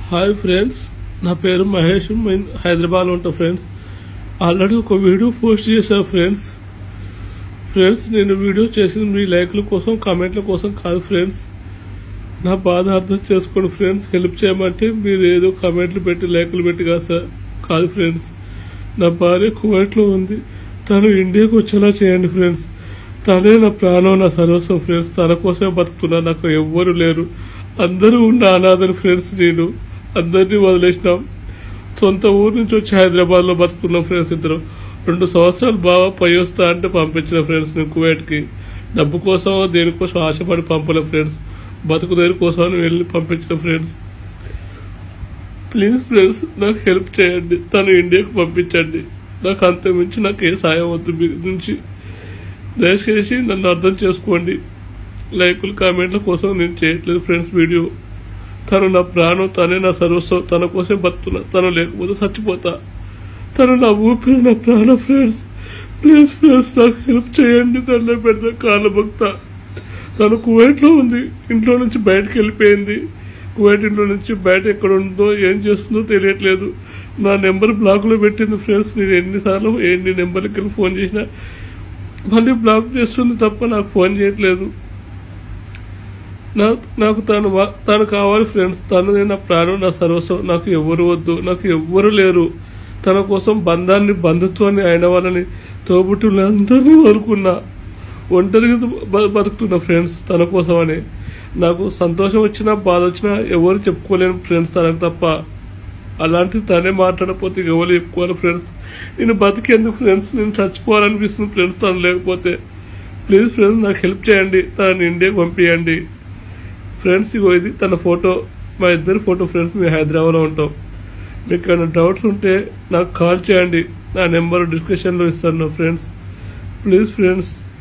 hi friends నా పేరు మహేష్ నేను హైదరాబాద్లో ఉంటా ఫ్రెండ్స్ ఆల్రెడీ ఒక వీడియో పోస్ట్ చేశాను ఫ్రెండ్స్ ఫ్రెండ్స్ నేను వీడియో చేసింది మీ లైక్ల కోసం కామెంట్ల కోసం కాదు ఫ్రెండ్స్ నా బాధ అర్థం చేసుకోండి ఫ్రెండ్స్ హెల్ప్ చేయమంటే మీరు ఏదో కామెంట్లు పెట్టి లైకులు పెట్టి కాదు సార్ కాదు ఫ్రెండ్స్ నా భార్య కువైట్లో ఉంది తను ఇండియాకు వచ్చేలా చేయండి ఫ్రెండ్స్ తనే నా ప్రాణం నా సర్వస్వం ఫ్రెండ్స్ తన కోసమే బతుకుతున్నా నాకు ఎవ్వరు లేరు అందరూ ఉన్న అనాథని ఫ్రెండ్స్ నేను అందరినీ వదిలేసినాం సొంత ఊరు నుంచి వచ్చి హైదరాబాద్లో బతుకున్నాం ఫ్రెండ్స్ ఇద్దరు రెండు సంవత్సరాలు బాగా పై వస్తా అంటే పంపించిన ఫ్రెండ్స్ నేను కువైట్కి డబ్బు కోసం దేనికోసం ఆశపడి పంపలే ఫ్రెండ్స్ బతుకు దేని కోసం అని వెళ్ళి పంపించిన ఫ్రెండ్స్ ప్లీజ్ ఫ్రెండ్స్ నాకు హెల్ప్ చేయండి తను ఇండియాకు పంపించండి నాకు అంత మించి నాకు ఏ సాయం వద్దు మీ నుంచి దయచేసి నన్ను అర్థం చేసుకోండి లైకులు కామెంట్ల కోసం నేను చేయట్లేదు ఫ్రెండ్స్ వీడియో తను నా ప్రాణం తనే నా సర్వస్వం తన కోసం బతుకున్నా తను లేకపోతే చచ్చిపోతా తను నా ఊపిరి నా ప్రాణం ఫ్రెండ్స్ ప్లీజ్ ఫ్రెండ్స్ నాకు హెల్ప్ చేయండి తన పెద్ద కాళ్ళ భక్త తను కువైట్లో ఉంది ఇంట్లో నుంచి బయటకు వెళ్ళిపోయింది కువైట్ ఇంట్లో నుంచి బయట ఎక్కడ ఉందో ఏం చేస్తుందో తెలియట్లేదు నా నెంబర్ బ్లాక్లో పెట్టింది ఫ్రెండ్స్ నేను ఎన్నిసార్లు ఎన్ని నెంబర్కి వెళ్ళి ఫోన్ చేసినా మళ్ళీ బ్లాక్ చేస్తుంది తప్ప నాకు ఫోన్ చేయట్లేదు నా నాకు తను వా- తను కావాలి ఫ్రెండ్స్ తను నా ప్రాణం నా సర్వస్వం నాకు ఎవరు వద్దు నాకు ఎవ్వరు లేరు తన కోసం బంధాన్ని బంధుత్వాన్ని అయిన వాళ్ళని తోబుట్టులందరినీ వరుకున్నా ఒంటరిగా బ- బతుకుతున్న ఫ్రెండ్స్ తన కోసమని నాకు సంతోషం వచ్చినా బాధ వచ్చినా ఎవరు చెప్పుకోలేను ఫ్రెండ్స్ తనకు తప్ప అలాంటి తనే మాట్లాడకపోతే ఎవరు చెప్పుకోవాలి ఫ్రెండ్స్ నేను బతికేందుకు ఫ్రెండ్స్ నేను చచ్చిపోవాలనిపిస్తుంది ఫ్రెండ్స్ తను లేకపోతే ప్లీజ్ ఫ్రెండ్స్ నాకు హెల్ప్ చేయండి తనని ఇండియాకి పంపించండి ఫ్రెండ్స్ ఇగో ఇది తన ఫోటో మా ఇద్దరి ఫోటో ఫ్రెండ్స్ మేము హైదరాబాద్లో ఉంటాం మీకు ఏమైనా డౌట్స్ ఉంటే నాకు కాల్ చేయండి నా నెంబర్ డిస్క్రిప్షన్లో ఇస్తాను ఫ్రెండ్స్ ప్లీజ్ ఫ్రెండ్స్